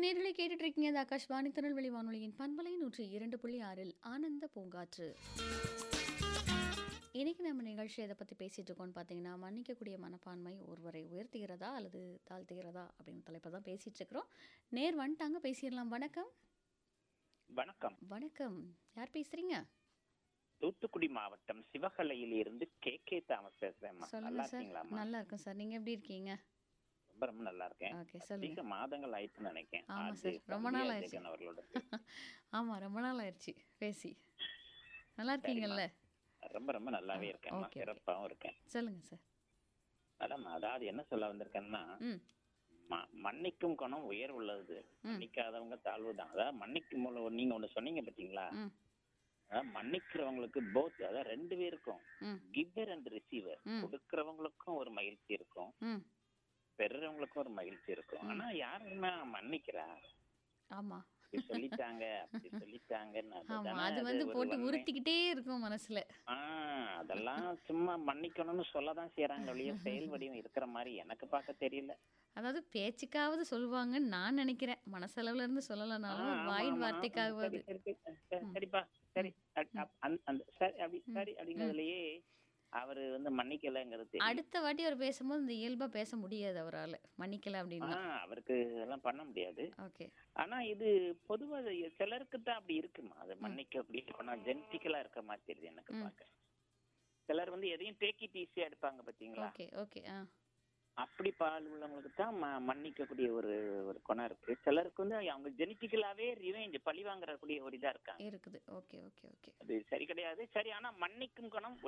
நேரலை கேட்டுட்டு இருக்கீங்க இது ஆகாஷ்வாணி திருநெல்வேலி வானொலியின் பண்பலை நூற்றி இரண்டு புள்ளி ஆறில் ஆனந்த பூங்காற்று இன்னைக்கு நம்ம நிகழ்ச்சி எதை பற்றி பேசிட்டு இருக்கோம்னு பார்த்தீங்கன்னா மன்னிக்கக்கூடிய மனப்பான்மை ஒருவரை உயர்த்துகிறதா அல்லது தாழ்த்துகிறதா அப்படின்னு தலைப்பை தான் பேசிட்டு இருக்கிறோம் நேர் வந்துட்டாங்க பேசிடலாம் வணக்கம் வணக்கம் வணக்கம் யார் பேசுறீங்க தூத்துக்குடி மாவட்டம் சிவகலையில் இருந்து கே கே தாமஸ் பேசுறேன்மா சொல்லுங்க நல்லா சார் இருக்கீங்களாம்மா நல்லா இருக்கும் சார் நீங்க எப்படி இருக்கீங்க ரொம்ப ரொம்ப நல்லா இருக்கேன் ஓகே சொல்லுங்க அதிக மாதங்கள் ஆயிட்டுன்னு நினைக்கிறேன் ஆமா அது சார், ரொம்ப நாள் தம்பி ஆயிடுச்சு. அஜயன் அவர்களோட ஆமா ரொம்ப நாள் ஆயிடுச்சு பேசி நல்லா இருக்கீங்கல்ல ரொம்ப ரொம்ப நல்லாவே இருக்கேன் ஓகே, ஓகே. சிறப்பாகவும் இருக்கேன் சொல்லுங்க சார் மேடம் அதாவது என்ன சொல்ல வந்திருக்கேன்னா ம் ம- மன்னிக்கும் குணம் உயர் உள்ளது மன்னிக்காதவங்க தாழ்வு தான் அதாவது மன்னிக்கும் மூலம் நீங்க ஒண்ணு சொன்னீங்க பாத்தீங்களா ம் அதாவது மன்னிக்கிறவங்களுக்கு போத் அதாவது ரெண்டு பேருக்கும் ம் கிவர் அண்ட் ரிசீவர் ம். கொடுக்கறவங்களுக்கும் ஒரு மகிழ்ச்சி இருக்கும் ம் பெறுறவங்களுக்கும் ஒரு மகிழ்ச்சி இருக்கும் ஆனா யாருமே மன்னிக்கிறா ஆமா இப்படி சொல்லிட்டாங்க அப்படி சொல்லிட்டாங்கன்னு ஆமா அதுதானே அது அது வந்து ஒரு போட்டு வன்மை. உறுத்திக்கிட்டே இருக்கும் மனசுல ஆஹ் அதெல்லாம் சும்மா மன்னிக்கணும்னு சொல்லதான் செய்யறாங்க ஒழிய செயல் வடிவம் இருக்கிற மாதிரி எனக்கு பார்க்க தெரியல அதாவது பேச்சுக்காவது சொல்லுவாங்கன்னு நான் நினைக்கிறேன் மனசளவுல இருந்து சொல்லலைனாலும் ஆ, ஆமா, வாயின் ஆமா. வார்த்தைக்காவது சரி, சரி, சரி, சரி, சரிப்பா சரி அ- அ- அந்த- அந்த சரி அப்படி சரி அப்படிங்கிறதுலயே அவரு வந்து மன்னிக்கலைங்கிறது தெரியும் அடுத்த வாட்டி அவர் பேசும்போது இந்த இயல்பா பேச முடியாது அவரால மன்னிக்கல அப்படின்னா ஆஹ் அவருக்கு இதெல்லாம் பண்ண முடியாது ஓகே ஆனா இது பொதுவா இது சிலருக்கு தான் அப்படி இருக்குமா அது மன்னிக்க அப்படி ஜெனட்டிக்கலா இருக்க மாதிரி தெரியுது எனக்கு பார்க்க சிலர் வந்து எதையும் டேக் இட் ஈஸியா எடுப்பாங்க பாத்தீங்களா ஓகே ஓகே ஆ அப்படி பால் உள்ளவங்களுக்கு தான் ம- மன்னிக்கக்கூடிய ஒரு ஒரு குணம் இருக்கு சிலருக்கு வந்து அவங்க ஜெனட்டிக்கலாவே ரிவெஞ்ச் பழி வாங்குறக்கூடிய ஒரு இதா இருக்காங்க இருக்குது ஓகே ஓகே ஓகே அது சரி கிடையாது சரி ஆனா மன்னிக்கும் குணம்